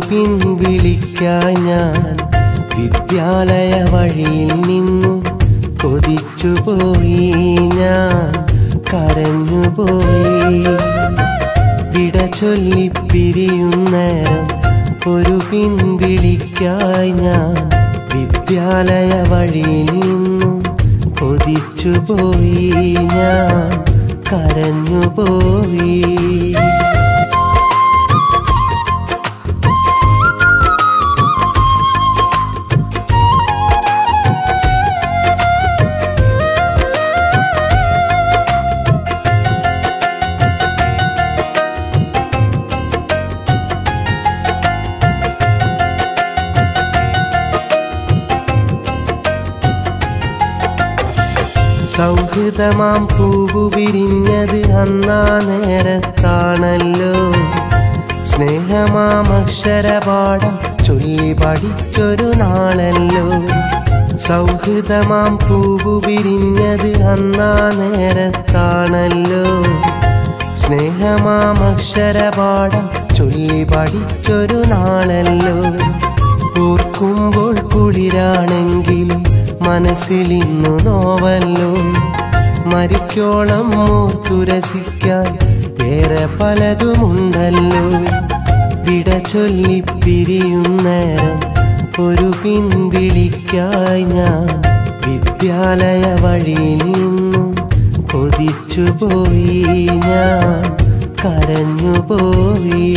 പിൻവിളിക്കായി ഞാൻ വിദ്യാലയ വഴിയിൽ നിന്നും കൊതിച്ചുപോയി ഞാൻ കരഞ്ഞുപോയി വിട ചൊല്ലി പിരിയുന്നേരം ഒരു പിൻവിളിക്കായി ഞാൻ വിദ്യാലയ വഴിയിൽ നിന്നും കൊതിച്ചുപോയി ഞാൻ കരഞ്ഞുപോയി സൗഹൃദമാം പൂവു വിരിഞ്ഞത് അന്നാ നേരത്താണല്ലോ സ്നേഹമാം അക്ഷരപാഠം ചൊല്ലി പഠിച്ചൊരു നാളല്ലോ സൗഹൃദമാം പൂവു വിരിഞ്ഞത് അന്നാ നേരത്താണല്ലോ സ്നേഹമാം അക്ഷരപാഠം ചൊല്ലി പഠിച്ചൊരു നാളല്ലോ ഓർക്കുമ്പോൾ കുളിരാണെങ്കിലും മനസ്സിൽ ഇന്നു നോവല്ലോ മരിക്കോളം ഓർത്തുരസിക്കാൻ വേറെ പലതുമുണ്ടല്ലോ വിട ചൊല്ലി പിരിയുന്നേരം ഒരു പിൻവിളിക്കായി ഞാൻ വിദ്യാലയ വഴിയിൽ നിന്നും കൊതിച്ചുപോയി ഞാൻ കരഞ്ഞുപോയി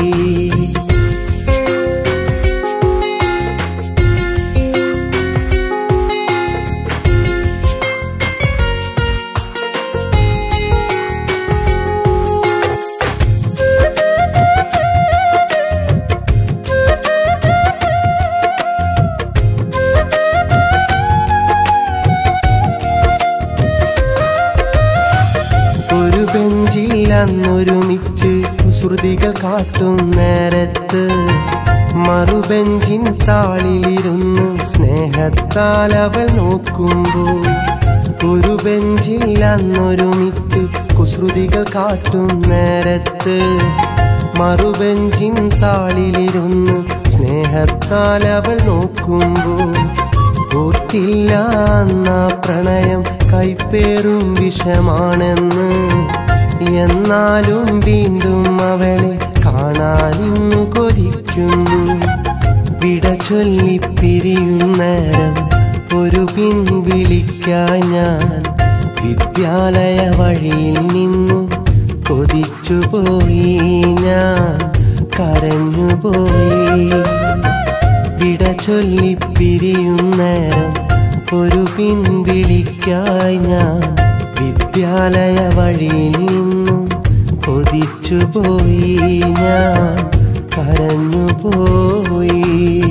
ഒരു ബെഞ്ചിൽ അന്നൊരുമിച്ച് കുസൃതികൾ കാട്ടും നേരത്ത് മറുബെഞ്ചിൻ താളിലിരുന്ന് സ്നേഹത്താൽ അവൾ നോക്കുമ്പോൾ ഒരു ബെഞ്ചിൽ അന്നൊരുമിച്ച് കുസൃതികൾ കാട്ടും നേരത്ത് മറുബെഞ്ചിൻ താളിലിരുന്ന് സ്നേഹത്താൽ അവൾ നോക്കുമ്പോൾ ഓർത്തില്ല അന്നാ പ്രണയം കൈപ്പേറും വിഷമാണെന്ന് എന്നാലും വീണ്ടും അവളെ കാണാനിന്നു കൊതിക്കുന്നു വിട ചൊല്ലി പിരിയുന്നേരം ഒരു പിൻവിളിക്കായി ഞാൻ വിദ്യാലയ വഴിയിൽ നിന്നും കൊതിച്ചുപോയി ഞാൻ കരഞ്ഞുപോയി വിട ചൊല്ലി പിരിയുന്നേരം ഒരു പിൻവിളിക്കായി ഞാൻ വിദ്യാലയ വഴിയിൽ നിന്നും കൊതിച്ചുപോയി ഞാൻ കരഞ്ഞുപോയി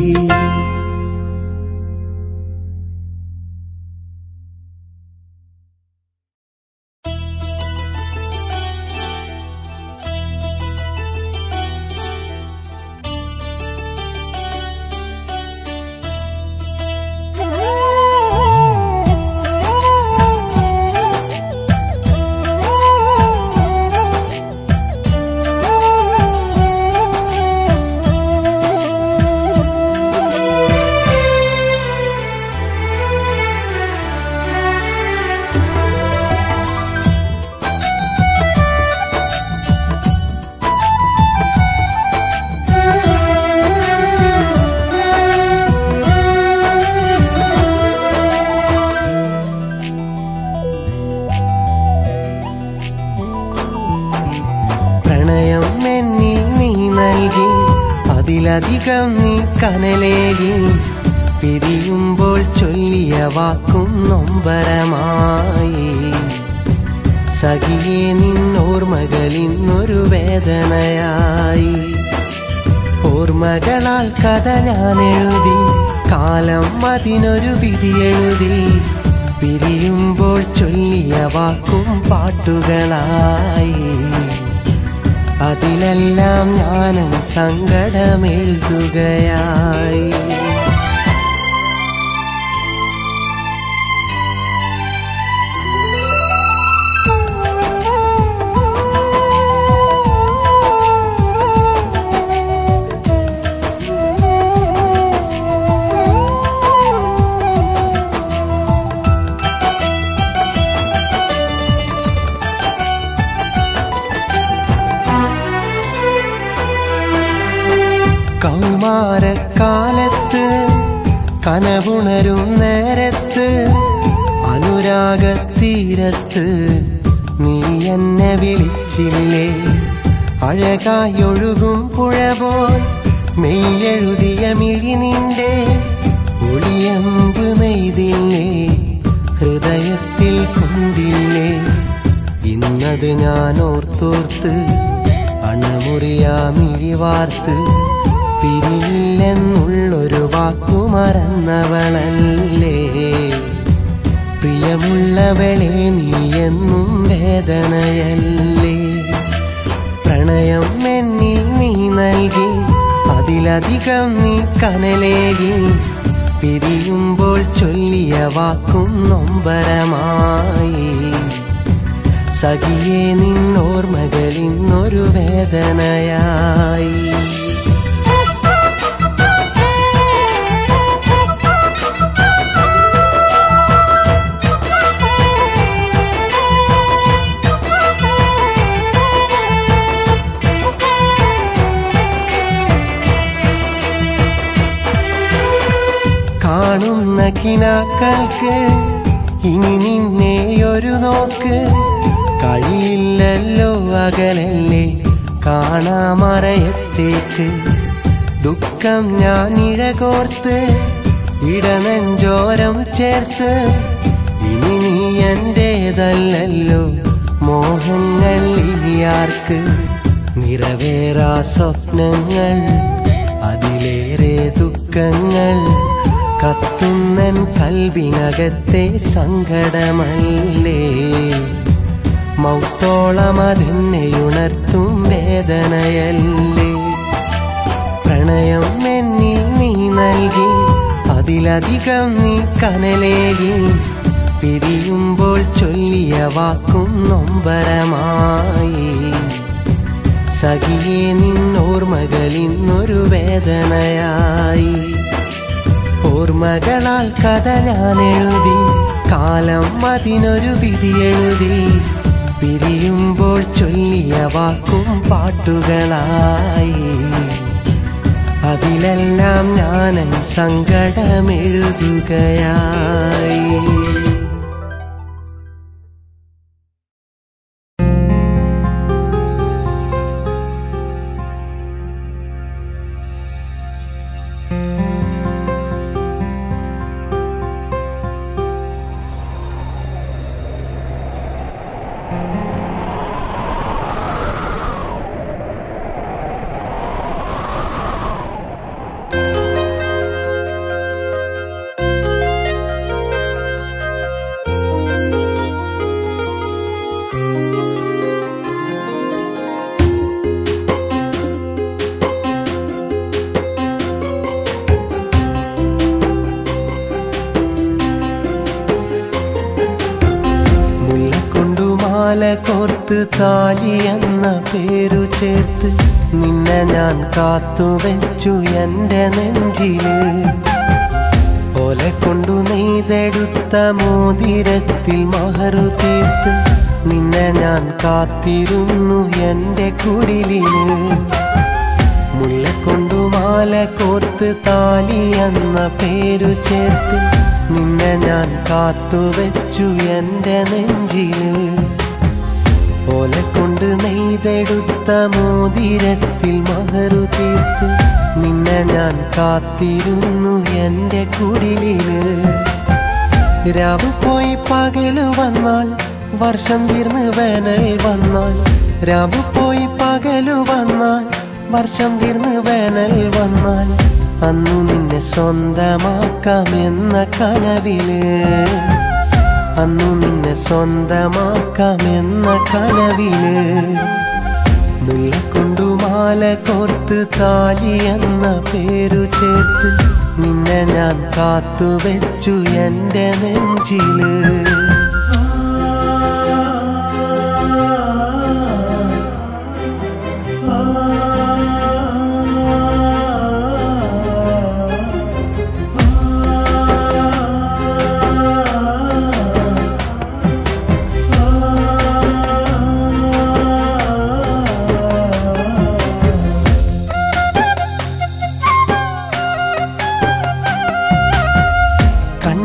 പ്രണയം എന്നിൽ നീ നൽകി അതിലധികം നീ കനലേകി പിരിയുമ്പോൾ ചൊല്ലിയ വാക്കും നൊമ്പരമായി സഖിയെ നിന്നോർമകൾ ഇന്നൊരു വേദനയായി ഓർമ്മകളാൽ കഥ ഞാൻ എഴുതി കാലം അതിനൊരു വിധി എഴുതി പിരിയുമ്പോൾ ചൊല്ലിയ വാക്കും പാട്ടുകളായി അതിലെല്ലാം ഞാനും സങ്കടമെഴുതുകയായി Thank you. കൗമാരക്കാലത്ത് കനവുണരും നേരത്ത് അനുരാഗത്തീരത്ത് നീ എന്നെ വിളിച്ചില്ലേ അഴകായൊഴുകും പുഴ പോൽ മെയ്യെഴുതിയ മിഴി നിന്റെ ഒളിയമ്പ് നെയ്തില്ലേ ഹൃദയത്തിൽ കൊണ്ടില്ലേ ഇന്നത് ഞാൻ ഓർത്തോർത്ത് അണമുറിയാമിഴി വാർത്ത് പിരിയില്ലെന്നുള്ളൊരു വാക്കു മറന്നവളല്ലേ പ്രിയമുള്ളവളെ നീ എന്നും വേദനയല്ലേ പ്രണയം എന്നിൽ നീ നൽകി അതിലധികം നീ കനലേകി പിരിയുമ്പോൾ ചൊല്ലിയ വാക്കും നൊമ്പരമായി സഖിയെ നിന്നോർമ്മകൾ ഇന്നൊരു വേദനയായി കാണുന്ന കിനാക്കൾക്ക് ഇനി നിന്നെ ഒരു നോക്ക് കഴിയില്ലല്ലോ അകലല്ലേ കാണാമറയത്തേക്ക് ദുഃഖം ഞാൻ ഇഴകോർത്ത് ഇടനെഞ്ചോരം ചേർത്ത് ഇനി നീ എന്റേതല്ലല്ലോ മോഹങ്ങൾ ഇനിയാർക്ക് നിറവേറാ സ്വപ്നങ്ങൾ അതിലേറെ ദുഃഖങ്ങൾ കത്തുന്നൻ കൽവിനകത്തെ സങ്കടമല്ലേ മൗത്തോളം അതെന്നെ ഉണർത്തും വേദനയല്ലേ പ്രണയം എന്നിൽ നീ നൽകി അതിലധികം നീ കനലേകി പിരിയുമ്പോൾ ചൊല്ലിയ വാക്കും നൊമ്പരമായി സഖിയെ നിന്നോർമ്മകൾ ഇന്നൊരു വേദനയായി ഓർമ്മകളാൽ കഥ ഞാൻ എഴുതി കാലം അതിനൊരു വിധി എഴുതി പിരിയുമ്പോൾ ചൊല്ലിയ വാക്കും പാട്ടുകളായി അതിലെല്ലാം ഞാനൻ സങ്കടമെഴുതുകയായി മുല്ലക്കൊണ്ടു മാല കോർത്ത് താലി എന്ന പേരു ചേർത്ത് നിന്നെ ഞാൻ കാത്തുവെച്ചു എന്റെ നെഞ്ചില് ഓല കൊണ്ടു നെയ്തെടുത്ത മോതിരത്തിൽ മഹറു തീർത്ത് നിന്നെ ഞാൻ കാത്തിരുന്നു എന്റെ കുടിലില് മുല്ലക്കൊണ്ടു മാല കോർത്ത് താലി എന്ന പേരു ചേർത്ത് നിന്നെ ഞാൻ കാത്തുവെച്ചു എന്റെ നെഞ്ചില് ഓല കൊണ്ട് നെയ്തെടുത്ത മോതിരത്തിൽ മഹറു തീർത്ത് നിന്നെ ഞാൻ കാത്തിരുന്നു എന്റെ കുടിലില് രാവ് പോയി പകല് വന്നാൽ വർഷം തീർന്ന് വേനൽ വന്നാൽ രാവ് പോയി പകല് വന്നാൽ വർഷം തീർന്ന് വേനൽ വന്നാൽ അന്നു നിന്നെ സ്വന്തമാക്കാമെന്ന കനവില് അന്നു നിന്നെ സ്വന്തമാക്കാമെന്ന കനവില് മുല്ലക്കൊണ്ടു മാല കോർത്ത് താലി എന്ന പേരു ചേർത്ത് നിന്നെ ഞാൻ കാത്തുവെച്ചു എന്റെ നെഞ്ചില്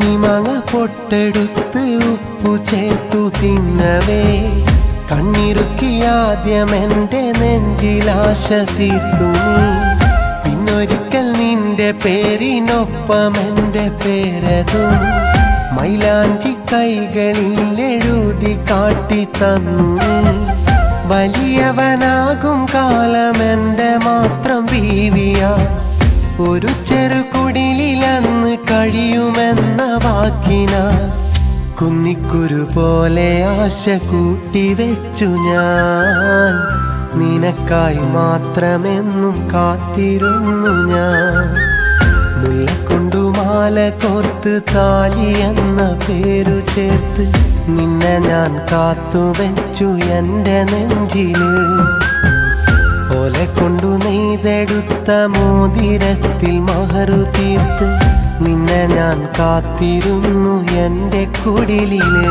കണ്ണിമാങ്ങ പൊട്ടെടുത്ത് ഉപ്പു ചേർത്തു തിന്നവേ കണ്ണിറുക്കി ആദ്യം എൻ്റെ നെഞ്ചിലാശ തീർത്തു നീ പിന്നൊരിക്കൽ നിന്റെ പേരിനൊപ്പം എൻ്റെ പേരതും മൈലാഞ്ചി കൈകളിൽ എഴുതി കാട്ടി തന്നു നീ വലിയവനാകും കാലം എൻ്റെ മാത്രം ബീവിയാ ഒരു ചെറുകുടിലന്ന് കഴിയുമെന്ന വാക്കിനാൽ കുന്നിക്കുരു പോലെ ആശ കൂട്ടി വെച്ചു ഞാൻ നിനക്കായി മാത്രമെന്നും കാത്തിരുന്നു ഞാൻ മുല്ലക്കൊണ്ടു മാല കോർത്ത് താലി എന്ന പേരു ചേർത്ത് നിന്നെ ഞാൻ കാത്തു വെച്ചു എൻ്റെ നെഞ്ചില് ഓലെ കൊണ്ടു നെയ്തെടുത്ത മോതിരത്തിൽ മഹറു തീർത്ത് നിന്നെ ഞാൻ കാത്തിരുന്നു എൻ്റെ കുടിലില്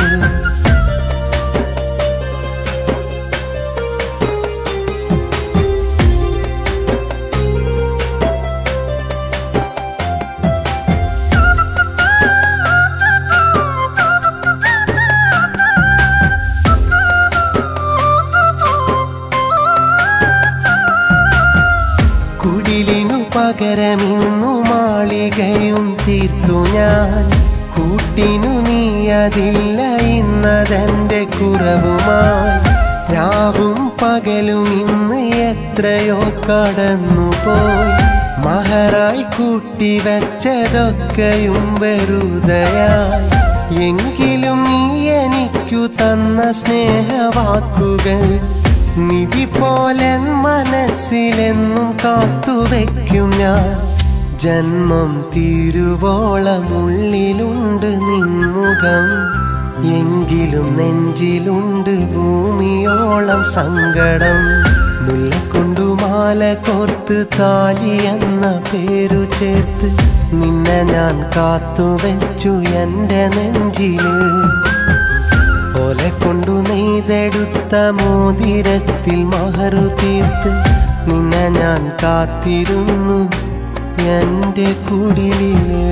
കുടിലിനു പകരമിന്നു മാളികയും തീർത്തു ഞാൻ കൂട്ടിനു നീ അതില്ല ഇന്നതെന്റെ കുറവുമായി രാവും പകലും ഇന്ന് എത്രയോ കടന്നുപോയി മഹറായി കൂട്ടി വെച്ചതൊക്കെയും വെറുതെയായി എങ്കിലും നീ എനിക്കു തന്ന സ്നേഹവാക്കുകൾ നിധി പോലെ മനസ്സിലെന്നും കാത്തുവെക്കും ഞാൻ ജന്മം തീരുവോളം ഉള്ളിലുണ്ട് നിൻമുഖം എങ്കിലും നെഞ്ചിലുണ്ട് ഭൂമിയോളം സങ്കടം മുല്ലക്കൊണ്ടു മാല കോർത്ത് താലി എന്ന പേരു ചേർത്ത് നിന്നെ ഞാൻ കാത്തുവെച്ചു എൻ്റെ നെഞ്ചില് ഓലെ കൊണ്ടു നെയ്തെടുത്ത മോതിരത്തിൽ മഹറു തീർത്ത് നിന്നെ ഞാൻ കാത്തിരുന്നു എൻ്റെ കുടിലില്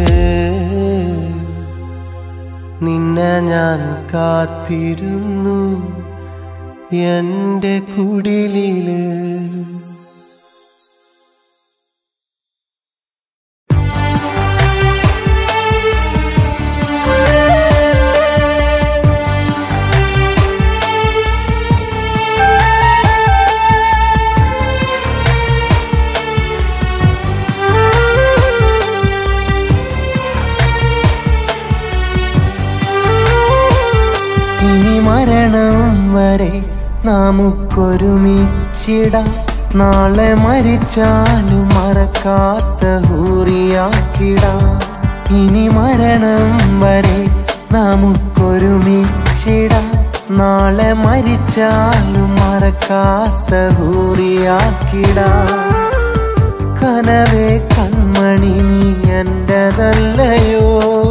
നിന്നെ ഞാൻ കാത്തിരുന്നു എൻ്റെ കുടിലില് ഇനി മരണം വരെ നമുക്കൊരുമിച്ചിടാം നാളെ മരിച്ചാലും മറക്കാത്ത ഹൂറിയാക്കിടാം ഇനി മരണം വരെ നമുക്കൊരുമിച്ചിടാം നാളെ മരിച്ചാലും മറക്കാത്ത ഹൂറിയാക്കിടാം കനവേ കൺമണി നീ എന്റതല്ലയോ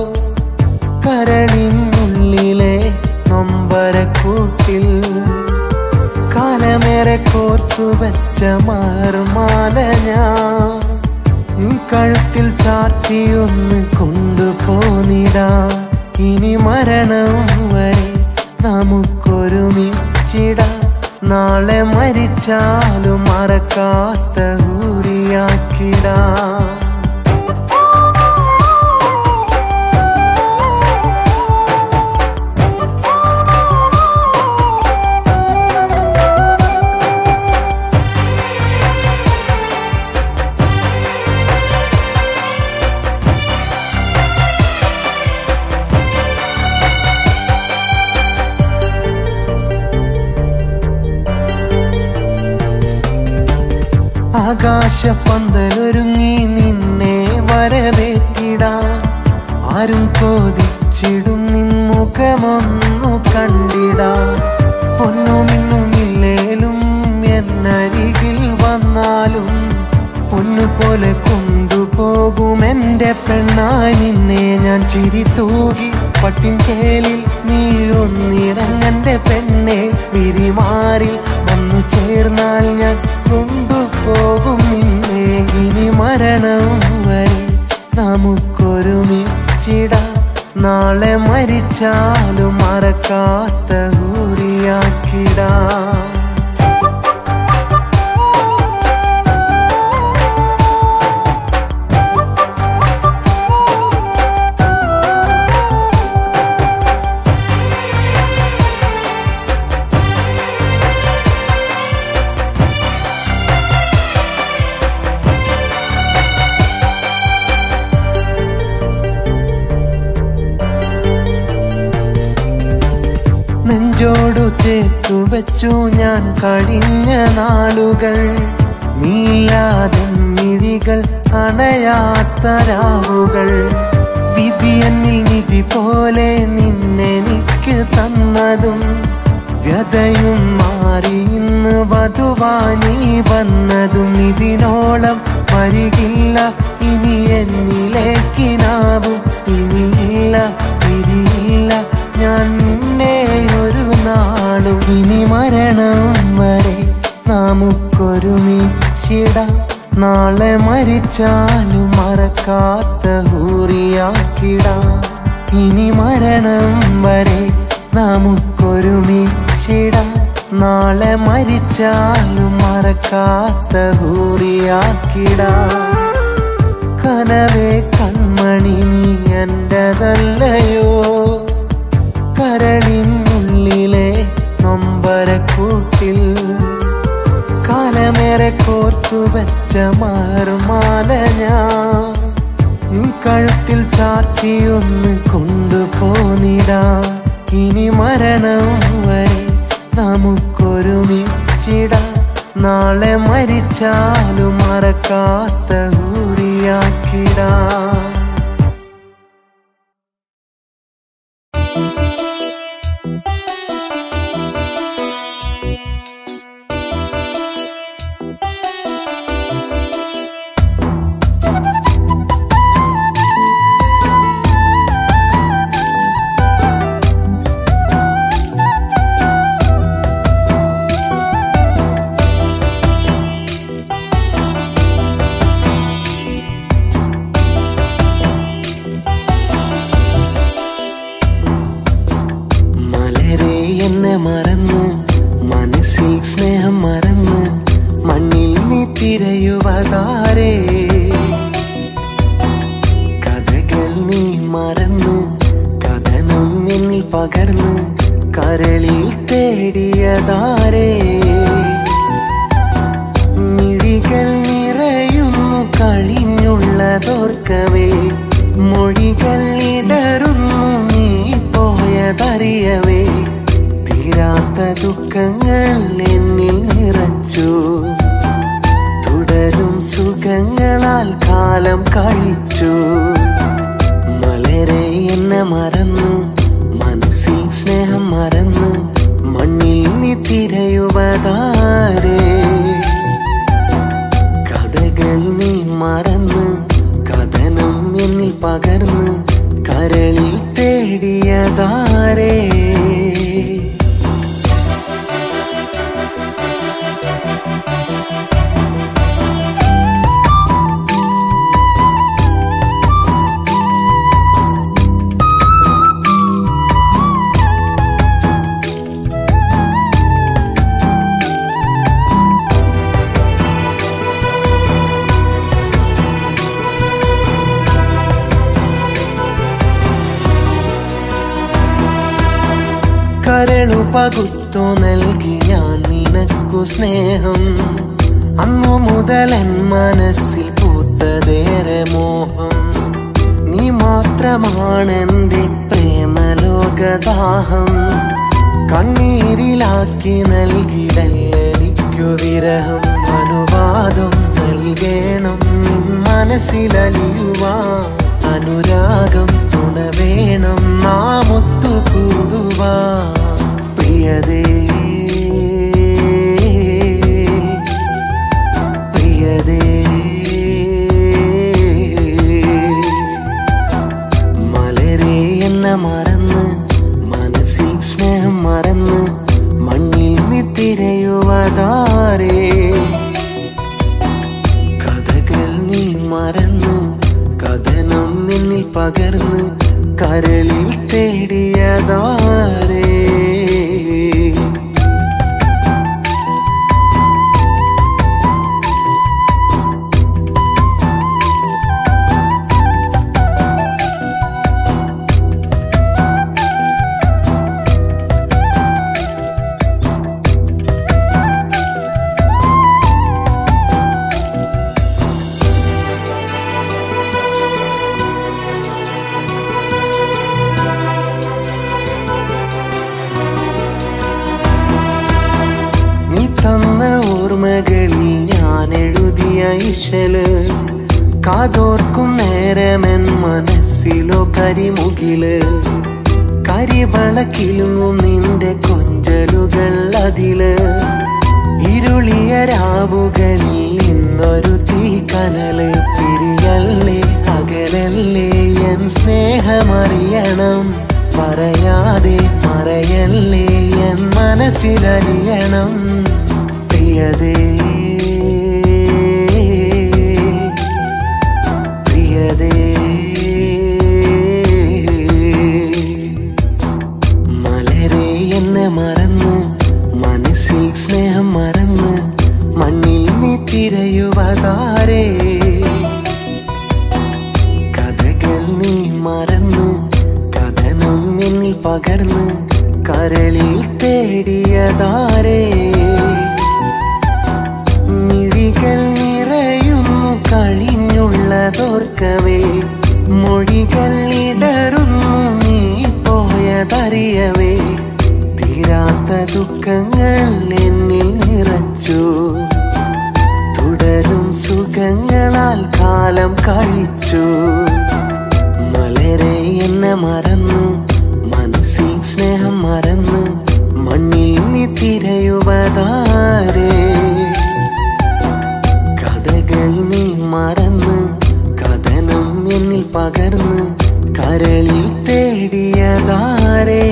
കരളിനുള്ളിലെ നൊമ്പരക്കൂട്ടിൽ കാലമേറെ കോർത്തു വെച്ച മാറുമാല ഞാൻ ഉം കഴുത്തിൽ ചാർത്തിയൊന്ന് കൊണ്ടുപോന്നിടാ ഇനി മരണം വരെ നമുക്കൊരുമിച്ചിടാം നാളെ മരിച്ചാലും മറക്കാത്ത ഊരിയാക്കിടാം ആകാശപ്പന്തലൊരുങ്ങി നിന്നെ വരവേറ്റിടാൻ ആരും കോതിച്ചിടും നിൻ മുഖമൊന്നു കണ്ടിടാൻ പൊന്നുമിന്നുമില്ലേലും എന്നരികിൽ വന്നാലും പൊന്നുപോലെ കൊണ്ടുപോകും എന്റെ പെണ്ണായി നിന്നെ ഞാൻ ചിരി തൂകി പട്ടിൻ ചേലിൽ നീ ഒന്നിറങ്ങന്റെ പെണ്ണെ വിരിമാറിൽ വന്നു ചേർന്നാൽ ഞാൻ കൊണ്ടുപോകും നിന്നെ ഇനി മരണം വരെ നമുക്കൊരുമിച്ചിടാം നാളെ മരിച്ചാലും മറക്കാത്ത ഹൂറിയാക്കിടാം നെഞ്ചോടു ചേർത്തു വെച്ചു ഞാൻ കഴിഞ്ഞ നാളുകൾ നീലാതെ മിഴികൾ അണയാത്ത രാവുകൾ വിധി എന്നിൽ നിധി പോലെ നിന്നെനിക്ക് തന്നതും വ്യതയും മാറി ഇന്ന് വധുവാനി വന്നതും ഇതിനോളം വരികില്ല ഇനി എന്നിലേക്കിനാവും ഇനിയില്ല പിരിയില്ല ഞാൻ നിന്നെ ഒരു നാളും ഇനി മരണം വരെ നമുക്കൊരുമിച്ചിടാം നാളെ മരിച്ചാലും മറക്കാത്ത ഹൂറിയാക്കിടാം ഇനി മരണം വരെ നമുക്കൊരുമിച്ചിടാം നാളെ മരിച്ചാലും മറക്കാത്ത ഹൂറിയാക്കിടാം കനവേ കൺമണി നീ എന്റെതല്ലയോ കരളിനുള്ളിലെ നൊമ്പരക്കൂട്ടിൽ കാലമേറെ കോർത്തു വെച്ച മാറുമാല ഞാൻ നീ കഴുത്തിൽ ചാർത്തിയൊന്ന് കൊണ്ടുപോന്നിടാ ഇനി മരണം വരെ നമുക്കൊരുമിച്ചിടാം നാളെ മരിച്ചാലും മറക്കാത്ത ഊരിയാക്കിടാം മലരെ എന്നെ മറന്ന് മനസ്സിൽ സ്നേഹം മറന്ന് മണ്ണിൽ നീ തിരയുവതാരേ കഥകൾ നീ മറന്ന് കഥനം എന്നിൽ പകർന്ന് കരളിൽ തേടിയതാരേ മിഴികൾ നിറയുന്നു കഴിഞ്ഞുള്ളതോർക്കവേ മൊഴികൾ ഇടറുന്നു നീ പോയതറിയവേ തീരാത്ത ദുഃഖങ്ങൾ എന്നിൽ നിറച്ചു തുടരും സുഖങ്ങളാൽ കാലം കഴിച്ചു മലരെ എന്നെ മറന്നു മനസ്സിൽ സ്നേഹം മറന്നു മണ്ണിൽ നീ തിരയുവതാരേ കഥകൾ നീ മറന്ന് കഥനം എന്നിൽ പകർന്ന് കരളിൽ തേടിയതാരേ കരളു പകുത്തു നൽകി ഞാൻ നിനക്കു സ്നേഹം അന്നു മുതൽ എൻ മനസ്സിൽ പൂത്തതേറെ മോഹം നീ മാത്രമാണെന്റെ പ്രേമലോകദാഹം കണ്ണീരിലാക്കി നൽകിടല്ലെനിക്കു വിരഹം അനുവാദം നൽകണം നിൻ മനസ്സിലലിയുവാ അനുരാഗം തുണ വേണം നാം ഒത്തുകൂടുവാ പ്രിയതേ പ്രിയതേ മലരെ എന്നെ മറന്ന് മനസ്സിൽ സ്നേഹം മറന്ന് മണ്ണിൽ നീ തിരയുവതാരേ കഥകൾ നീ മറന്ന് കഥനം എന്നിൽ പകർന്ന് കരളിൽ തേടിയതാരേ നീ തന്ന ഓർമ്മകളിൽ ഞാൻ എഴുതിയ ഇശല് കാതോർക്കും നേരമെൻ മനസ്സിലോ കരിമുകില് കരിവളക്കിലുങ്ങും നിന്റെ കൊഞ്ചലുകൾ അതില് ഇരുളിയ രാവുകളിൽ ഇന്നൊരു തീ കനല് പിരിയല്ലേ അകലല്ലേ എൻ സ്നേഹമറിയണം പറയാതെ മറയല്ലേ എൻ മനസ്സിലറിയണം പ്രിയതേ പ്രിയതേ മലരെ എന്നെ മറന്ന് മനസ്സിൽ സ്നേഹം മറന്ന് മണ്ണിൽ നീ തിരയുവതാരേ കഥകൾ നീ മറന്ന് കഥനം എന്നിൽ പകർന്ന് കരളിൽ തേടിയതാരേ മിഴികൾ നിറയുന്നു കഴിഞ്ഞുള്ളതോർക്കവേ മൊഴികൾ ഇടറുന്നു നീ പോയതറിയവേ തീരാത്ത ദുഃഖങ്ങൾ എന്നിൽ നിറച്ചു തുടരും സുഖങ്ങളാൽ കാലം കഴിച്ചു മലരെ എന്നെ മറന്നു മനസ്സിൽ സ്നേഹം മറന്നു മണ്ണിൽ നീ തിരയുവതാരേ കഥകൾ നീ മറന്ന് കഥനം എന്നിൽ പകർന്ന് കരളിൽ തേടിയതാരേ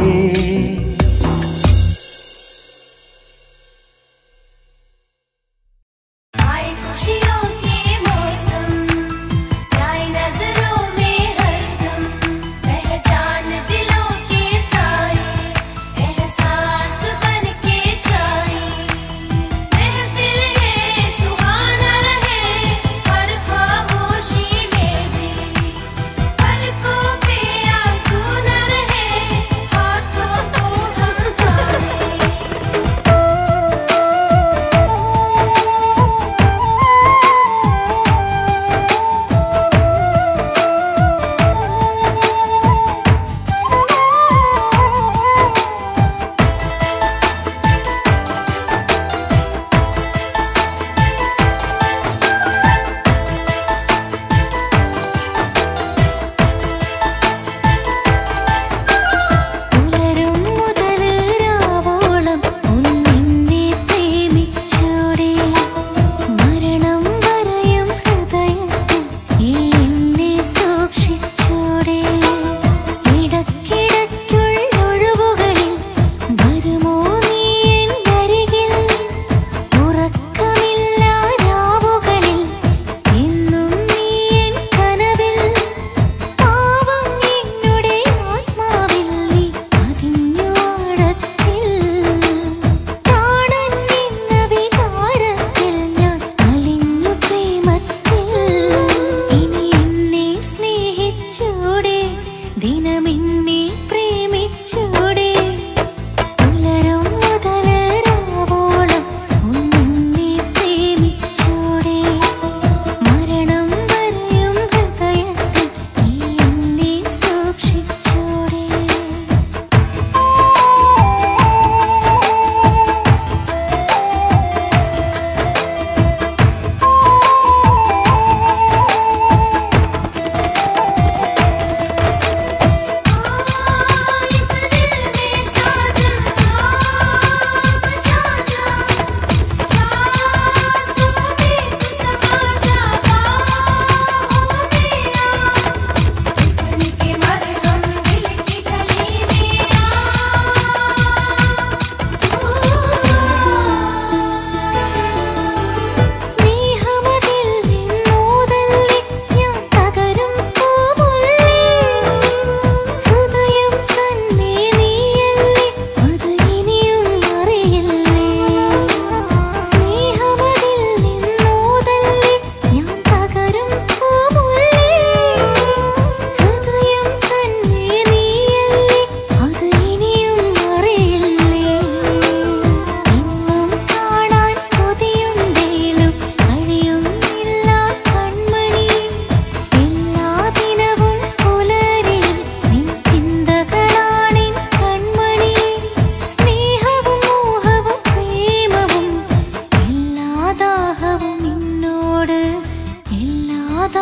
आए खुशियों के मौसम आए नजरों में हरदम पहचान दिलों के साए एहसास बन के छाए महफिल है सुहाना रहे हर खामोशी में भी पलकों पे आंसू न रहे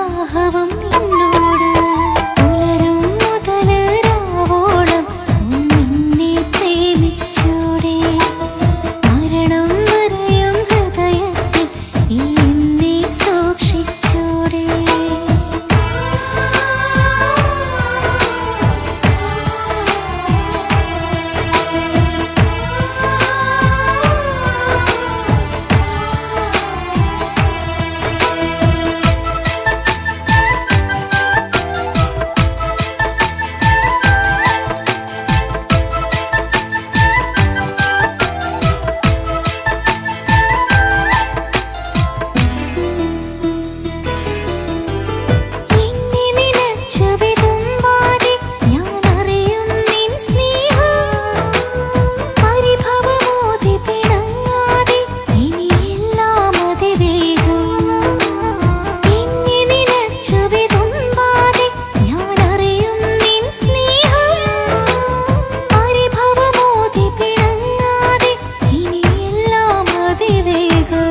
ദാഹവും നിന്നോട് പുലരും മുതല് രാവോളം നിന്നെ പ്രേമിച്ചൂടെ മരണം വരെയും ഹൃദയത്തിൽ ഈ എന്നെ സൂക്ഷിച്ചൂടെ എന്നെ നിലച്ചു വിതുമ്പാതെ ഞാൻ അറിയും നിൻ സ്നേഹം പരിഭവമോതി പിണങ്ങാതെ ഇനിയെല്ലാം അതിവേഗം എന്നെ നിലച്ചു വിതുമ്പാതെ ഞാൻ അറിയും നിൻ സ്നേഹം പരിഭവമോതി പിണങ്ങാതെ ഇനിയെല്ലാം അതിവേഗം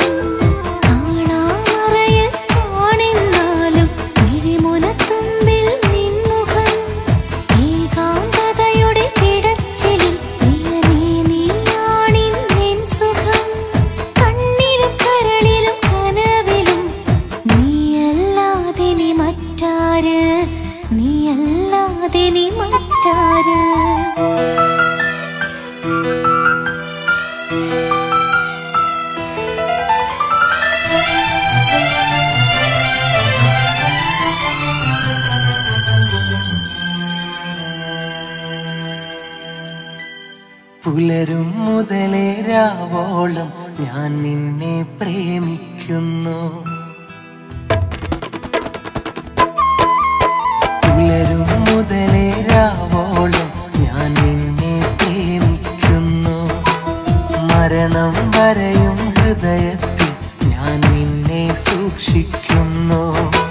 കാണാമറയിൽ കാണെന്നാലും മിഴിമുനത്തുമ്പിൽ നിൻമുഖം ഏകാന്തതയുടെ കിടച്ചിലിൽ പ്രിയനേ നീയാണിന്നെൻ സുഖം കണ്ണിലും കരളിലും കനവിലും നീയല്ലാതെ നീ മറ്റാര് നീയല്ലാതെ നീ മറ്റാര് പുലരും മുതലേ രാവോളം ഞാൻ നിന്നെ പ്രേമിക്കുന്നു പുലരും മുതലേ രാവോളം ഞാൻ നിന്നെ പ്രേമിക്കുന്നു മരണം വരെയും ഹൃദയത്തിൽ ഞാൻ നിന്നെ സൂക്ഷിക്കുന്നു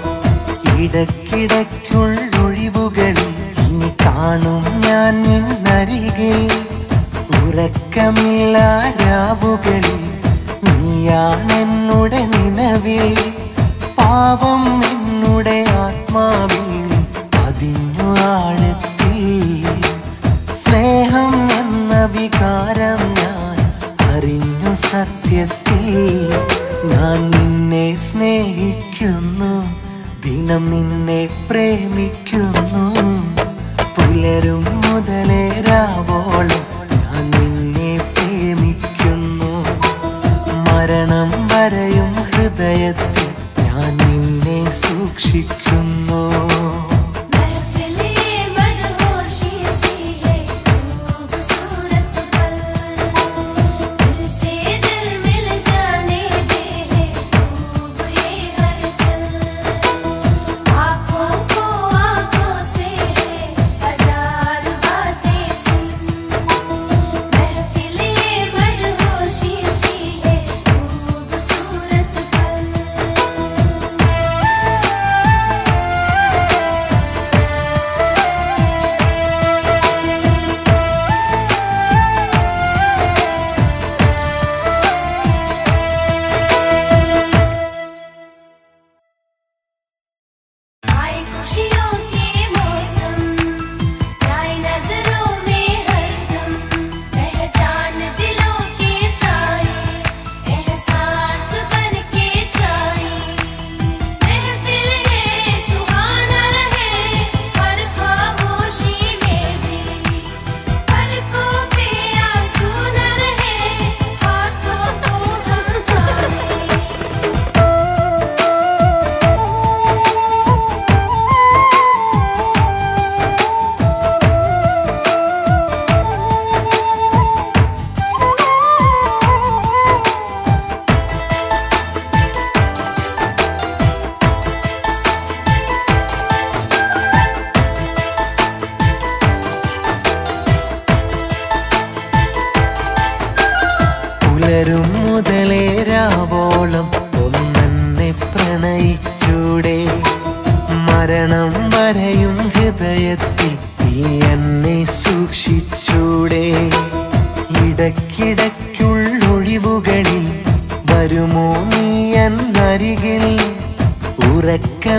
ഇടയ്ക്കിടയ്ക്കുള്ളൊഴിവുകളിൽ ഇനി കാണും ഞാൻ നിന്നരികിൽ ഉറക്കമില്ല രാവുകളിൽ നീയാണെന്നുടെ നിലവിൽ പാവം എന്നുടെ ആത്മാവിൽ അതിനു ആഴത്തിൽ സ്നേഹം എന്ന വികാരം ഞാൻ അറിഞ്ഞു സത്യത്തിൽ ഞാൻ നിന്നെ സ്നേഹിക്കുന്നു ദിനം നിന്നെ പ്രേമിക്കുന്നു പുലരും മുതലേ രാവോളം ഞാൻ നിന്നെ പ്രേമിക്കുന്നു മരണം വരെയും ഹൃദയത്തിൽ ഞാൻ നിന്നെ സൂക്ഷിക്കുന്നു महफिले मदहोशी सी है खूबसूरत पल दिल से दिल मिल जाने दे है खूब ये हलचल आँखों को आँखों से है हजार बातें सुन महफिले मदहोशी सी है खूबसूरत पल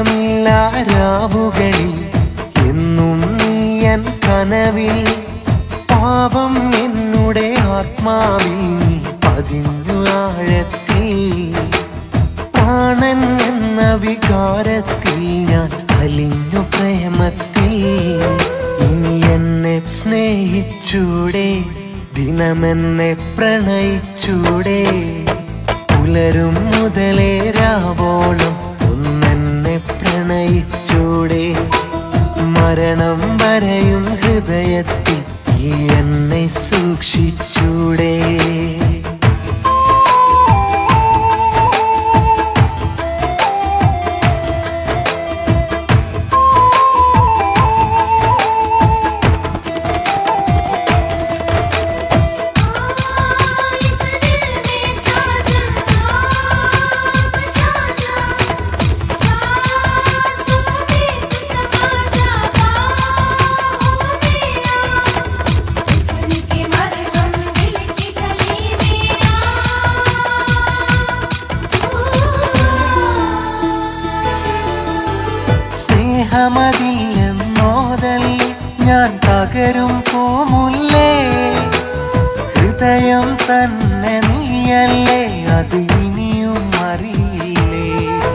ഉറക്കമില്ല രാവുകളിൽ എന്നും നീയൻ കനവിൽ പാപം എന്നുടെ ആത്മാവിൽ നീ പതിഞ്ഞു ആഴത്തിൽ പ്രാണൻ എന്ന വികാരത്തിൽ ഞാൻ അലിഞ്ഞു പ്രേമത്തിൽ ഇനി എന്നെ സ്നേഹിച്ചൂടെ ദിനമെന്നെ പ്രണയിച്ചൂടെ പുലരും മുതലേ രാവോളം ഒന്നെന്നെ പ്രണയിച്ചൂടെ മരണം വരെയും ഹൃദയത്തിൽ ഈ എന്നെ സൂക്ഷിച്ചൂടെ इस दिल में साजन आप जा जा सांसों में तू समा जा बाहों में आ हुस्न के मरहम दिल की गली में आ സ്നേഹമതില്ലെന്നോതല്ലേ ഞാൻ പകരും പൂമുല്ലേ ഹൃദയം തന്നെ നീയല്ലേ അത് ഇനിയും അറിയില്ലേ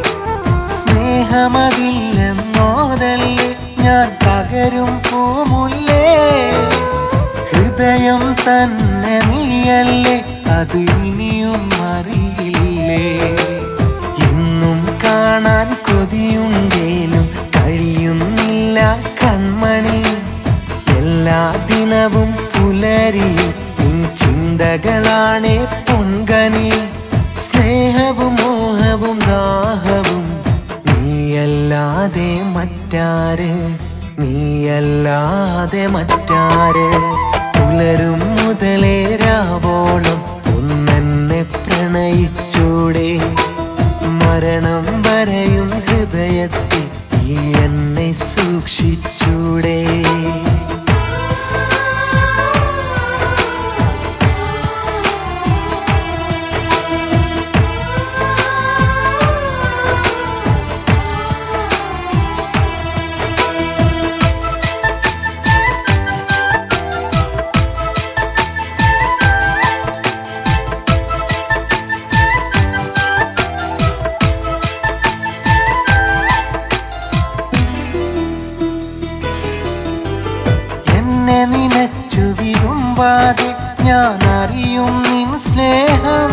സ്നേഹമതില്ലെന്നോതല്ലേ ഞാൻ പകരും പൂമുല്ലേ ഹൃദയം തന്നെ നീയല്ലേ അത് ഇനിയും അറിയില്ലേ ഇന്നും കാണാൻ കൊതിയുണ്ടേലും കഴിയുന്നില്ല കൺമണി എല്ലാ ദിനവും പുലരിയും നിൻ ചിന്തകളാണേ പൊൻകനി സ്നേഹവും മോഹവും ദാഹവും നീയല്ലാതെ മറ്റാര് നീയല്ലാതെ മറ്റാര് പുലരും മുതലേ രാവോളം ഒന്നെന്നെ പ്രണയിച്ചൂടെ മരണം വരെയും ഹൃദയത്തിൽ ഈ എന്നെ സൂക്ഷിച്ചൂടെ എന്നെ നിനച്ചു വിരുമ്പാതെ ഞാൻ അറിയും നിൻ സ്നേഹം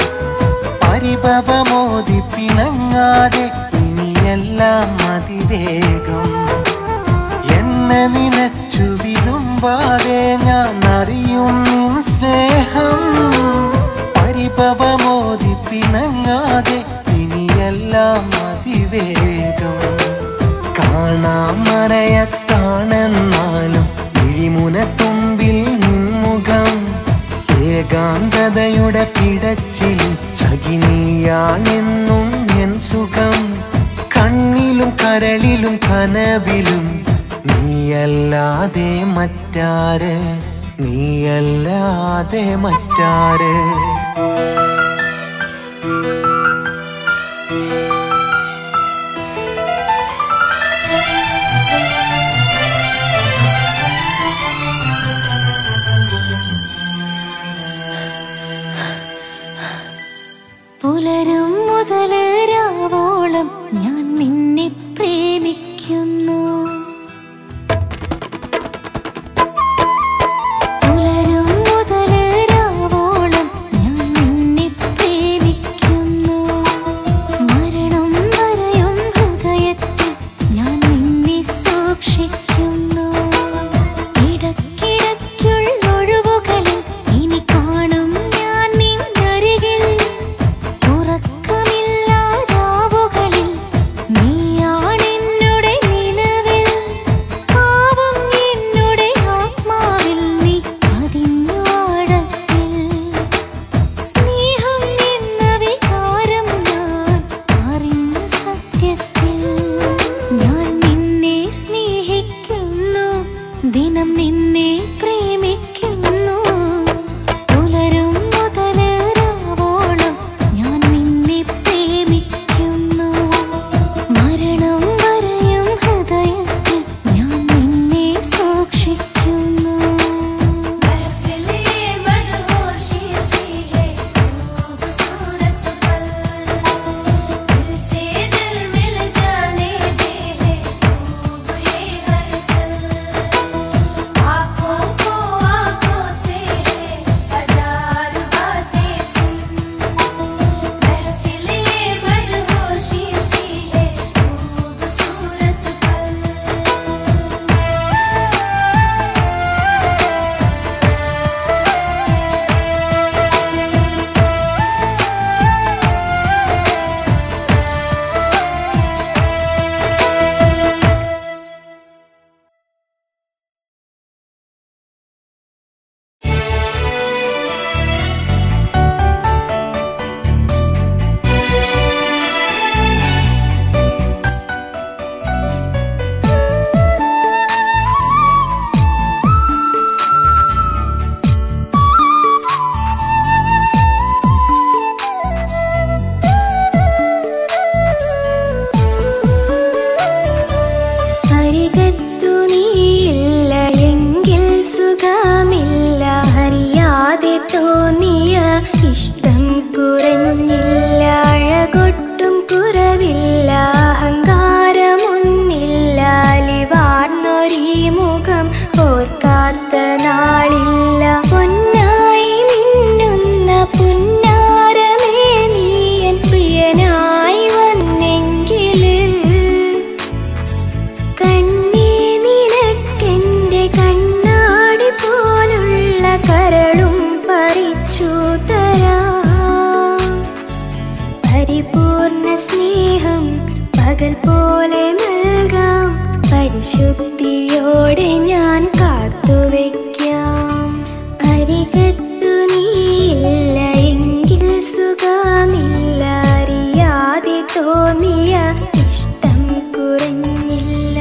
പരിഭവമോതി പിണങ്ങാതെ ഇനിയെല്ലാം അതിവേഗം എന്നെ നിനച്ചു വിരുമ്പാതെ ഞാൻ അറിയും നിൻ സ്നേഹം പരിഭവമോതി പിണങ്ങാതെ ഇനിയെല്ലാം അതിവേഗം കാണാമറയത്താണെന്നാലും ഇഴിമുനത്തുമ്പിൽ നിൻമുഖം ഏകാന്തതയുടെ പിടച്ചിൽ സഖിനിയാണെന്നും എൻ സുഖം കണ്ണിലും കരളിലും കനവിലും നീയല്ലാതെ മറ്റാര് നീയല്ലാതെ മറ്റാര് പുലരും മുതല് രാവോളം ഞാൻ നിന്നെ പ്രേമിക്കുന്നു പുലരും മുതല് രാവോളം ഞാൻ നിന്നെ പ്രേമിക്കുന്നു മരണം വരെയും ഹൃദയത്തിൽ ഞാൻ നിന്നെ സൂക്ഷിക്കുന്നു ഇടക്കിടയ്ക്കുള്ള ഒഴിവുകളിൽ ഇനി കാണും ഞാൻ നിന്നരികിൽ ഉറക്കമില്ലാതാവുകളിൽ നീയാണെന്നുടെ നിലവിൽ പാവം എന്നുടെ ആത്മാവിൽ നീ പതിഞ്ഞു ആഴത്തിൽ സ്നേഹം എന്ന വികാരം ഞാൻ അറിഞ്ഞു സത്യത്തിൽ ഞാൻ നിന്നെ സ്നേഹിക്കുന്നു ദിനം നിന്നെ പ്രേമിക്കുന്നു പുലരും മുതല് രാവോളം ഞാൻ നിന്നെ പ്രേമിക്കുന്നു മരണം ശുദ്ധിയോടെ ഞാൻ കാത്തുവെക്കാം അരികത്തു നീയില്ല എങ്കിൽ സുഖമില്ല അറിയാതെ തോന്നിയ ഇഷ്ടം കുറഞ്ഞില്ല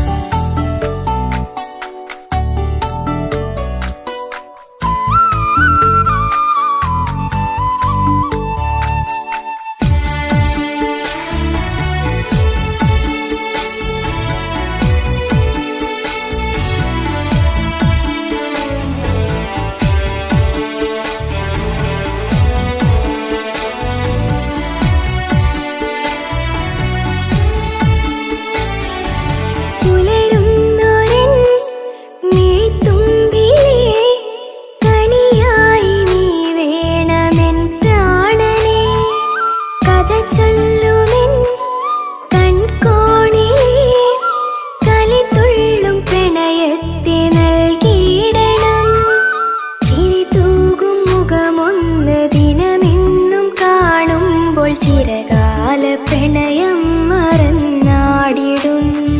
പുലരുന്നൊരൻ മിഴിത്തുമ്പിലേ കണിയായി നീ വേണമെൻ പ്രാണനെ കഥ ചൊല്ലുമെൻ കൺകോണിലേ കലിതുള്ളും പ്രണയത്തെ നൽകിയിടണം ചിരി തൂകും മുഖമൊന്ന് ദിനമെന്നും കാണുമ്പോൾ ചിരകാല പ്രണയം മറന്നാടിടും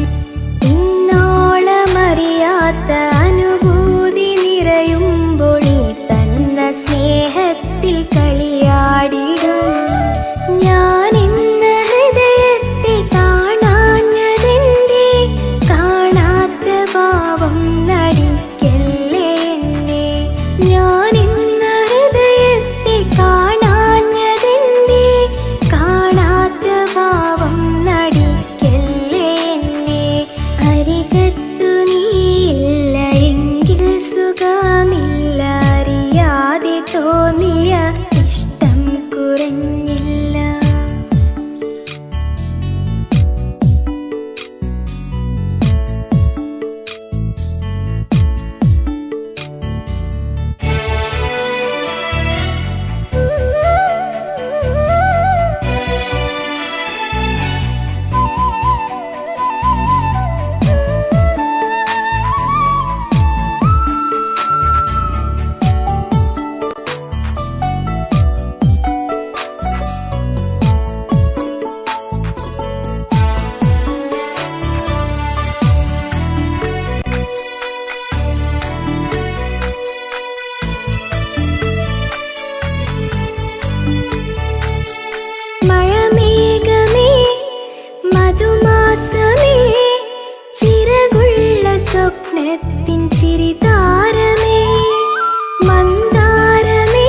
ഇന്നോളമറിയാത്ത അനുഭൂതി നിറയുമ്പോൾ ഈ തന്ന സ്നേഹത്തിൽ കളിയാടിടും ഞാൻ ഇന്ന് ഹൃദയത്തെ കാണാഞ്ഞതെന്തേ കാണാത്ത ഭാവം നടിക്കല്ലേ എന്നെ ഞാൻ ഇന്ന് ഹൃദയത്തെ കാണാഞ്ഞതെന്തേ കാണാത്ത ഭാവം നടിക്കല്ലേ എന്നെ അരികത്തു നീയില്ല എങ്കിൽ സുഖമില്ല അറിയാതെ തോന്നിയ ഇഷ്ടം കുറഞ്ഞില്ല മഴമേഘമേ മധുമാസമേ ചിറകുള്ള സ്വപ്നത്തിൻ ചിരിതാരമേ മന്ദാരമേ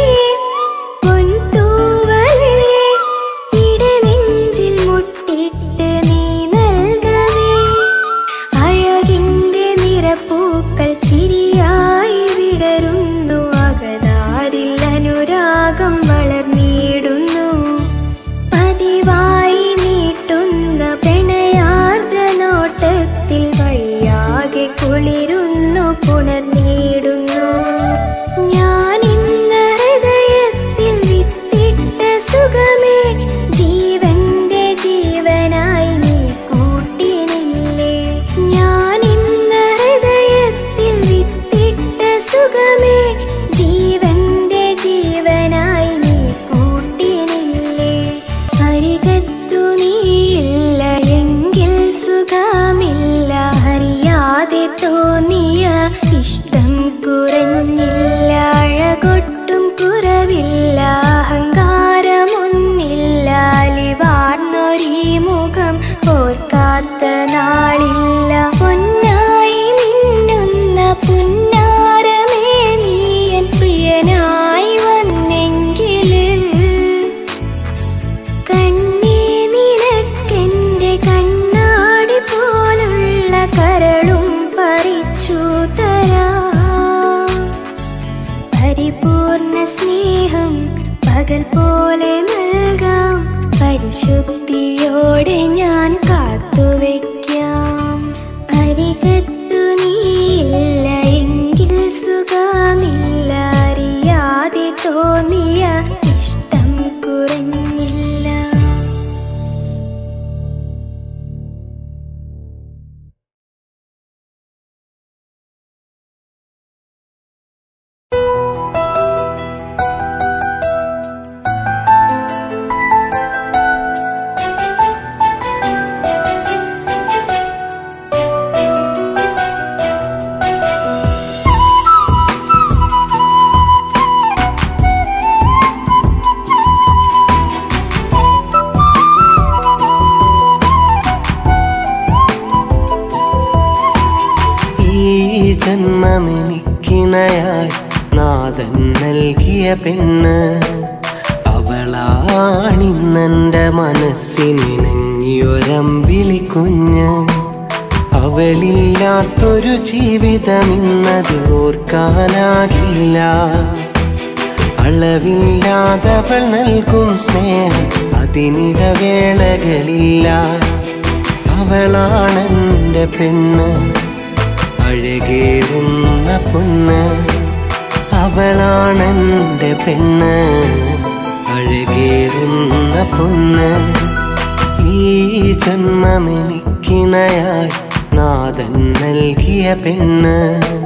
പൊൻതൂവലേ ഇടനെഞ്ചിൽ മുട്ടിട്ട് നീ നൽകവേ അഴകിന്റെ നിറപ്പൂക്കൾ ചിരിയായി വിടരുന്നു അകതാരിൽ അനുരാഗം വളർന്നിടുന്നു പതിവായി നീട്ടുന്ന പ്രണയാർദ്ര നോട്ടത്തിൽ വഴിയാകെ കുളിരുന്നു പുണർന്നിടുന്നു ഞാൻ ഇന്ന് ഹൃദയത്തിൽ വിത്തിട്ട സുഖമേ ജീവന്റെ ജീവനായി നീ കൂട്ടിനില്ലേ ഞാൻ ഇന്ന് ഹൃദയത്തിൽ വിത്തിട്ട സുഖമേ ജീവന്റെ ജീവനായി നീ കൂട്ടിനില്ലേ അരികത്തു നീയില്ല എങ്കിൽ സുഖമില്ല അറിയാതെ തോന്നിയ ഇഷ്ടം കുറഞ്ഞില്ല അഴകൊട്ടും കുറവില്ല അഹങ്കാരമൊന്നില്ല അലിവാർന്നൊരീ മുഖം ഓർക്കാത്ത നാളില്ല പൊന്നായി മിന്നുന്ന പുന്നാരമേ നീ എൻ പ്രിയനായി വന്നെങ്കില് കണ്ണേ നിനക്കെന്റെ കണ്ണാടി പോലുള്ള കരളും പറിച്ചു തരാം പരിപൂർണ സ്നേഹം പകൽ പോലെ നൽകാം പരിശുദ്ധിയോടെ ഞാൻ കാത്തുവെക്കാം ജന്മമെനിക്കിണയായി നാഥൻ നൽകിയ പെണ്ണ് അവളാണിന്നെൻ്റെ മനസ്സിനിണങ്ങിയൊരമ്പിളി കുഞ്ഞ് അവളില്ലാത്തൊരു ജീവിതം ഇന്നത് ഓർക്കാനാകില്ല അളവില്ലാതവൾ നൽകും സ്നേഹം അതിനിടവേളകളില്ല അവളാണെൻ്റെ പെണ്ണ് അഴകേറുന്ന പൊന്ന് അവളാണെൻ്റെ പെണ്ണ് അഴകേറുന്ന പൊന്ന് ഈ ജന്മമെനിക്കിണയായി നാഥൻ നൽകിയ പെണ്ണ്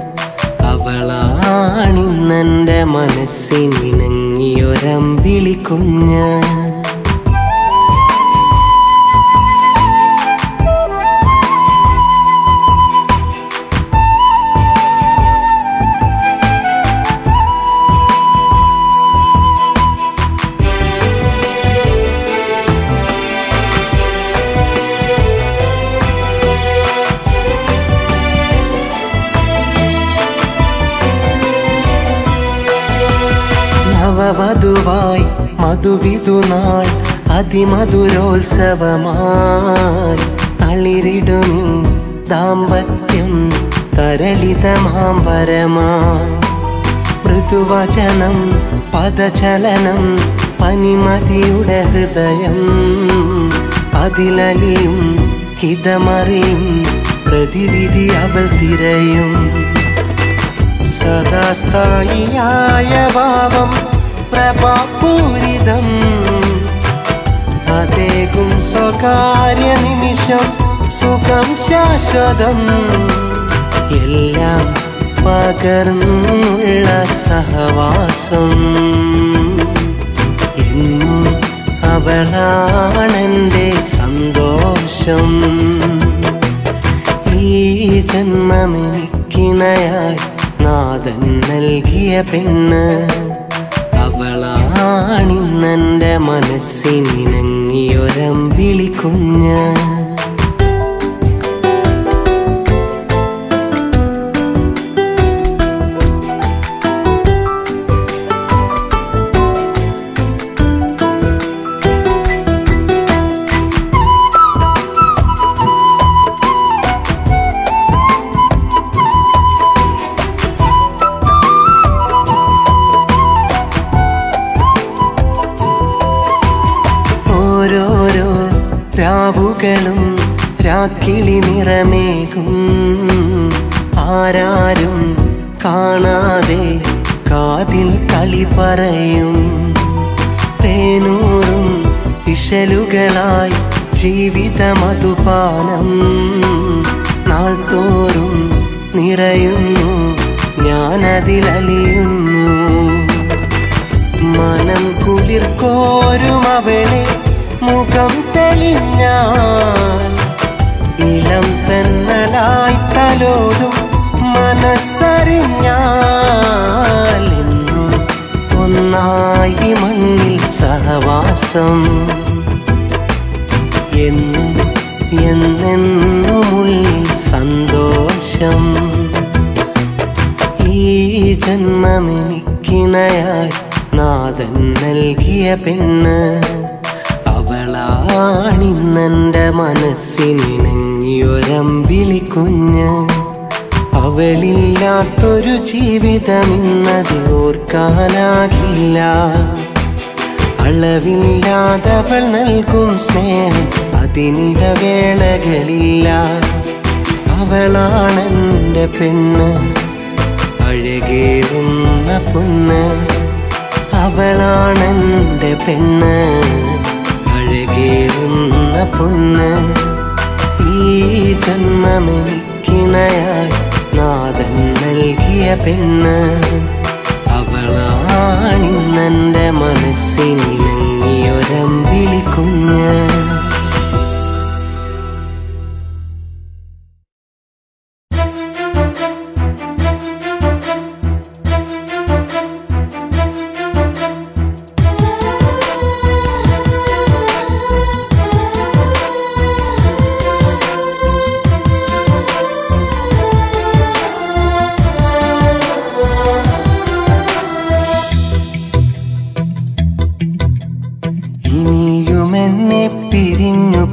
അവളാണിന്നെൻ്റെ മനസ്സിനിണങ്ങിയൊരമ്പിളി കുഞ്ഞ് നവവധുവായി മധുവിധുനാൾ അതിമധുരോത്സവമായി തളിരിടുമീ ദാമ്പത്യം തരളിതമാമ്പരമായി മൃദുവചനം പദചലനം പനിമതിയുടെ ഹൃദയം അതിലലിയും ഹിതമറിയും പ്രതിവിധി അവൾ തിരയും സദാസ്ഥായിയായ ഭാവം പ്രഭാപൂരിതം അതേകും സ്വകാര്യ നിമിഷം സുഖം ശാശ്വതം എല്ലാം പകർന്നുള്ള സഹവാസം എന്നും അവളാണെൻ്റെ സന്തോഷം ഈ ജന്മമെനിക്കിണയായി നാഥൻ നൽകിയ പെണ്ണ് അവളാണിന്നെൻ്റെ മനസ്സിനിണങ്ങിയൊരമ്പിളി കുഞ്ഞ് ഓരോരോ രാവുകളും രാക്കിളി നിറമേകും ആരാരും കാണാതെ കാതിൽ കളി പറയും തേനൂറും ഇശലുകളായി ജീവിത മധുപാനം നാൾ തോറും നിറയുന്നു ഞാനതിലലിയുന്നു മനം കുളിർക്കോരും അവളെ മുഖം തെളിഞ്ഞാൽ ഇളം തെന്നലായി തലോടും മനസ്സറിഞ്ഞാൽ എന്നും ഒന്നായി മണ്ണിൽ സഹവാസം എന്നും എന്നെന്നുമുള്ളിൽ സന്തോഷം ഈ ജന്മമെനിക്കിണയായി നാഥൻ നൽകിയ പെണ്ണ് അവളാണിന്നെൻ്റെ മനസ്സിനിണങ്ങിയൊരമ്പിളി കുഞ്ഞ് അവളില്ലാത്തൊരു ജീവിതം ഇന്നത് ഓർക്കാനാകില്ല അളവില്ലാതവൾ നൽകും സ്നേഹം അതിനിടവേളകളില്ല അവളാണെൻ്റെ പെണ്ണ് അഴകേറുന്ന പൊന്ന് അവളാണെൻ്റെ പെണ്ണ് അഴകേറുന്ന പൊന്ന് ഈ ജന്മമെനിക്കിണയായി നാഥൻ നൽകിയ പെണ്ണ് അവളാണിന്നെൻ്റെ മനസ്സിനിണങ്ങിയൊരമ്പിളി കുഞ്ഞ് ും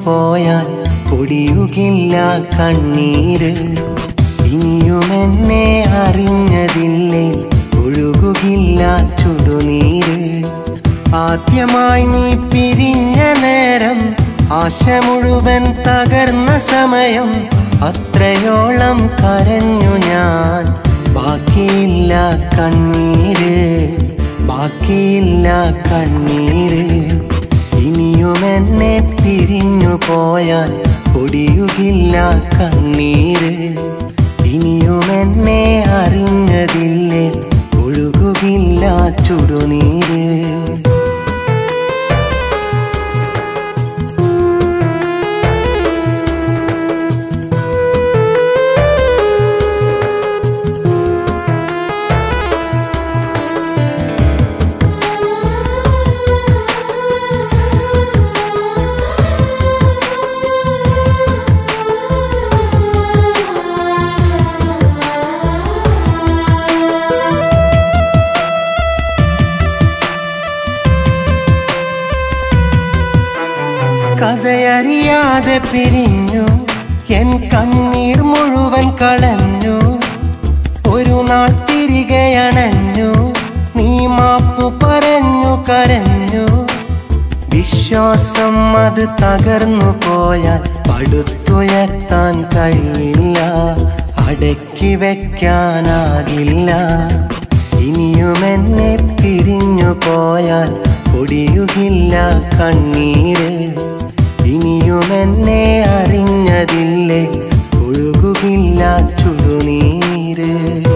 പോയാൽ പൊടിയുകില്ല കണ്ണീര് ഇനിയുമെന്നെ അറിഞ്ഞതില്ലേ ഒഴുകുകില്ല ചുടുനീര് ആദ്യമായി നീ പിരിഞ്ഞ നേരം ആശ മുഴുവൻ തകർന്ന സമയം അത്രയോളം കരഞ്ഞു ഞാൻ ബാക്കിയില്ല കണ്ണീര് ബാക്കിയില്ല കണ്ണീര് ഇനിയുമെന്നെ പിരിഞ്ഞു പോയാൽ പൊടിയുകില്ല കണ്ണീര് ഇനിയുമെന്നെ അറിഞ്ഞതില്ലേ ഒഴുകുകില്ല ചുടുനീര് കഥയറിയാതെ പിരിഞ്ഞു എൻ കണ്ണീർ മുഴുവൻ കളഞ്ഞു ഒരു നാൾ തിരികെ അണഞ്ഞു നീ മാപ്പു പറഞ്ഞു കരഞ്ഞു വിശ്വാസം അത് തകർന്നു പോയാൽ പടുത്തുയർത്താൻ കഴിയില്ല അടക്കി വെക്കാനാകില്ല ഇനിയുമെന്നെ പിരിഞ്ഞു പോയാൽ പൊടിയുകില്ല കണ്ണീര് ഇനിയുമെന്നെ അറിഞ്ഞതില്ലേ ഒഴുകുകില്ല ചുടുനീര്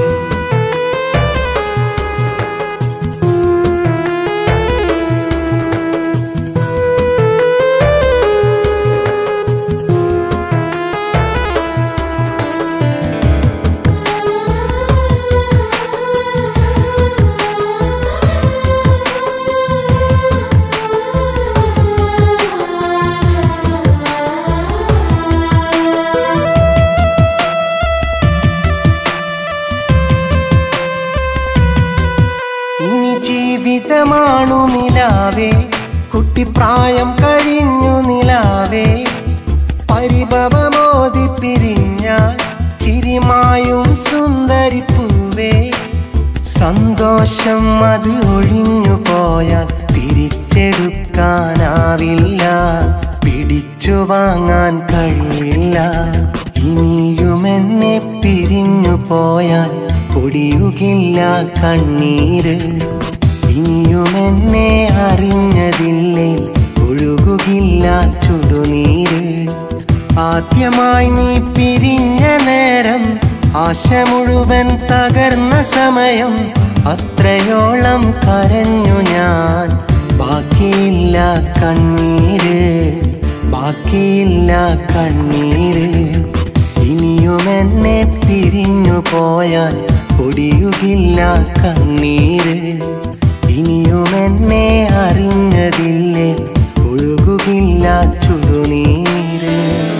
ഇനി ജീവിതമാണു നിലാവേ കുട്ടിപ്രായം കഴിഞ്ഞു നിലാവേ പരിഭവമോതി പിരിഞ്ഞാൽ ചിരിമായും സുന്ദരിപ്പൂവേ സന്തോഷം അത് ഒഴിഞ്ഞു പോയാൽ തിരിച്ചെടുക്കാനാവില്ല പിടിച്ചു വാങ്ങാൻ കഴിയില്ല ഇനിയുമെന്നെ പിരിഞ്ഞു പോയാൽ പൊടിയുകില്ല കണ്ണീര് ഇനിയുമെന്നെ അറിഞ്ഞതില്ലേ ഒഴുകുകില്ല ചുടുനീര് ആദ്യമായി നീ പിരിഞ്ഞ നേരം ആശ മുഴുവൻ തകർന്ന സമയം അത്രയോളം കരഞ്ഞു ഞാൻ ബാക്കിയില്ല കണ്ണീര് ബാക്കിയില്ല കണ്ണീര് ഇനിയുമെന്നെ പിരിഞ്ഞു പോയാൽ പൊടിയുകില്ല കണ്ണീര് ഇനിയുമെന്നെ അറിഞ്ഞതില്ലേ ഒഴുകുകില്ല ചുടുനീര്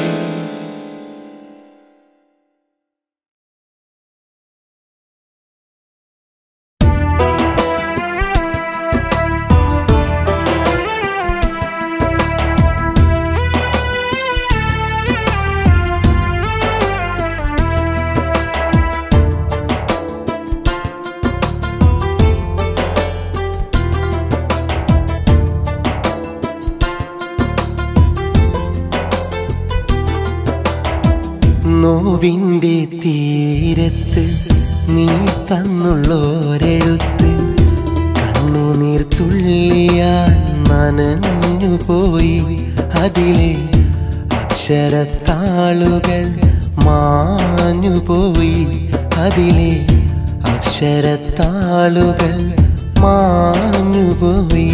നോവിൻ്റെ തീരത്ത് നീ തന്നുള്ളോരെഴുത്ത് കണ്ണുനീർ തുള്ളിയാൽ നനഞ്ഞു പോയി അതിലെ അക്ഷരത്താളുകൾ മാഞ്ഞു പോയി അതിലെ അക്ഷരത്താളുകൾ മാഞ്ഞു പോയി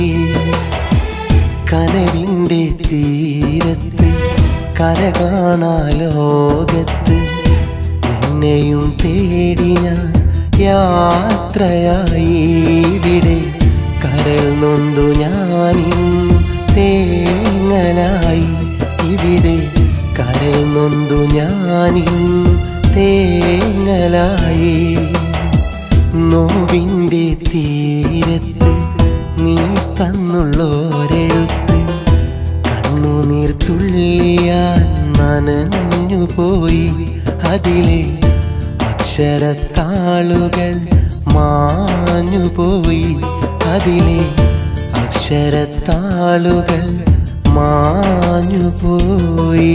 കനവിൻ്റെ തീരത്ത് കര കാണാ ലോകത്ത് നിന്നെയും തേടി ഞാൻ യാത്രയായി ഇവിടെ കരൾ നൊന്തു ഞാനിന്നും തേങ്ങലായി ഇവിടെ കരൾ നൊന്തു ഞാനിന്നും തേങ്ങലായി നോവിൻ്റെ തീരത്ത് നീ തന്നുള്ളോരെഴുത്ത് കണ്ണു കണ്ണുനീർ തുള്ളിയാൽ നനഞ്ഞു പോയി അതിലെ അക്ഷരത്താളുകൾ മാഞ്ഞു പോയി അതിലെ അക്ഷരത്താളുകൾ മാഞ്ഞു പോയി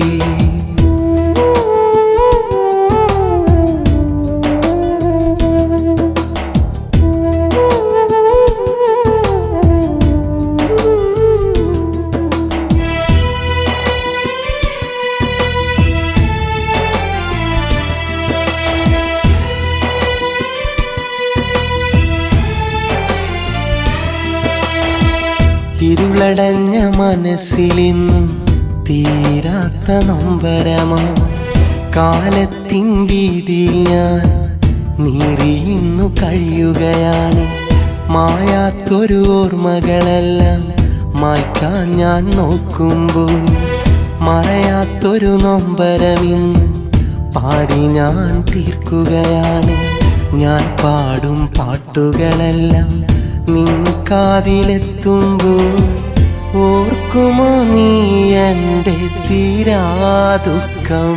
ഇരുളടഞ്ഞ മനസ്സിലിന്നും തീരാത്ത നൊമ്പരമാ കാലത്തിൻ വീതിയിൽ ഞാൻ നീറിയിന്നു കഴിയുകയാണ് മായാത്തൊരു ഓർമ്മകളെല്ലാം മായ്ക്കാൻ ഞാൻ നോക്കുമ്പോൾ മറയാത്തൊരു നൊമ്പരമിന്ന് പാടി ഞാൻ തീർക്കുകയാണ് ഞാൻ പാടും പാട്ടുകളെല്ലാം നിൻ കാതിലെത്തുമ്പോൾ ഓർക്കുമോ നീ എൻ്റെ തീരാദുഃഖം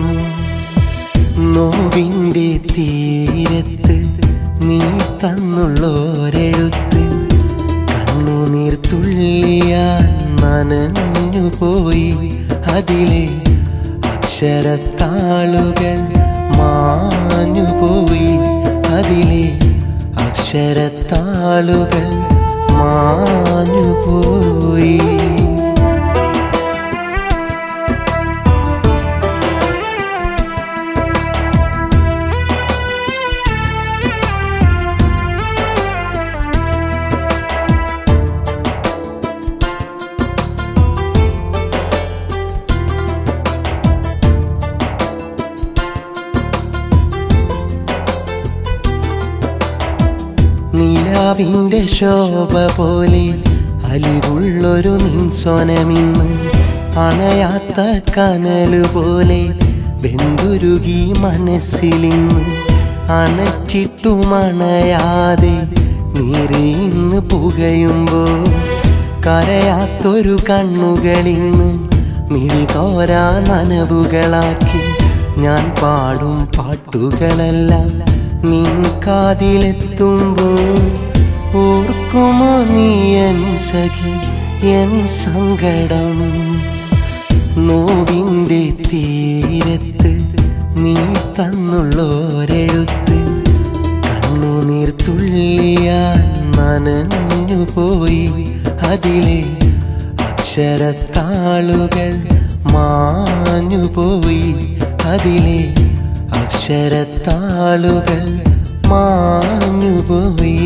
നോവിൻ്റെ തീരത്ത് നീ തന്നുള്ളോരെഴുത്ത് കണ്ണുനീർ തുള്ളിയാൽ നനഞ്ഞു പോയി അതിലെ അക്ഷരത്താളുകൾ മാഞ്ഞു പോയി അതിലെ അക്ഷരത്താളുകൾ മാഞ്ഞു പോയി നിലാവിൻ്റെ ശോഭ പോലെ അലിവുള്ളൊരു നിൻസൊനമിന്ന് അണയാത്ത കനല് പോലെ വെന്തുരുകി മനസ്സിലിന്ന് അണച്ചിട്ടുമണയാതെ നീറിയിന്ന് പുകയുമ്പോൾ കരയാത്തൊരു കണ്ണുകളിന്ന് മിഴി തോരാ നനവുകളാക്കി ഞാൻ പാടും പാട്ടുകളെല്ലാം നിൻ കാതിലെത്തുമ്പോൾ ഓർക്കുമോ നീ എൻ സഖി എൻ സങ്കടം നോവിൻ്റെ തീരത്ത് നീ തന്നുള്ളോരെഴുത്ത് കണ്ണുനീർ തുള്ളിയാൽ നനഞ്ഞു പോയി അതിലെ അക്ഷരത്താളുകൾ മാഞ്ഞു പോയി അതിലെ അക്ഷരത്താളുകൾ മാഞ്ഞു പോയി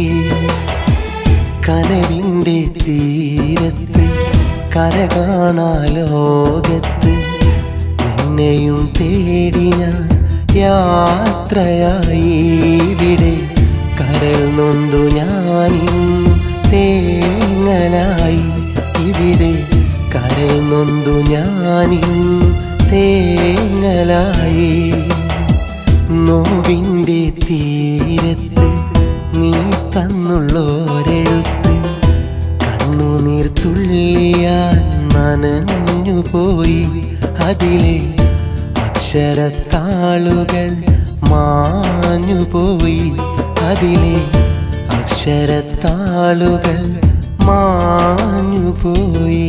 കനവിൻ്റെ തീരത്ത് കര കാണാ ലോകത്ത് നിന്നെയും തേടി ഞാൻ യാത്രയായി ഇവിടെ കരൾ നൊന്തു ഞാനിന്നും തേങ്ങലായി ഇവിടെ കരൾ നൊന്തു ഞാനിന്നും തേങ്ങലായി നോവിൻ്റെ തീരത്ത് നീ തന്നുള്ളോരെഴുത്ത് കണ്ണുനീർ തുള്ളിയാൽ നനഞ്ഞു പോയി അതിലെ അക്ഷരത്താളുകൾ മാഞ്ഞു പോയി അതിലെ അക്ഷരത്താളുകൾ മാഞ്ഞു പോയി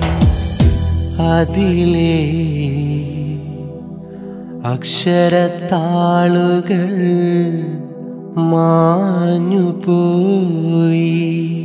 അതിലെ അക്ഷരത്താളുകൾ മാഞ്ഞു പോയി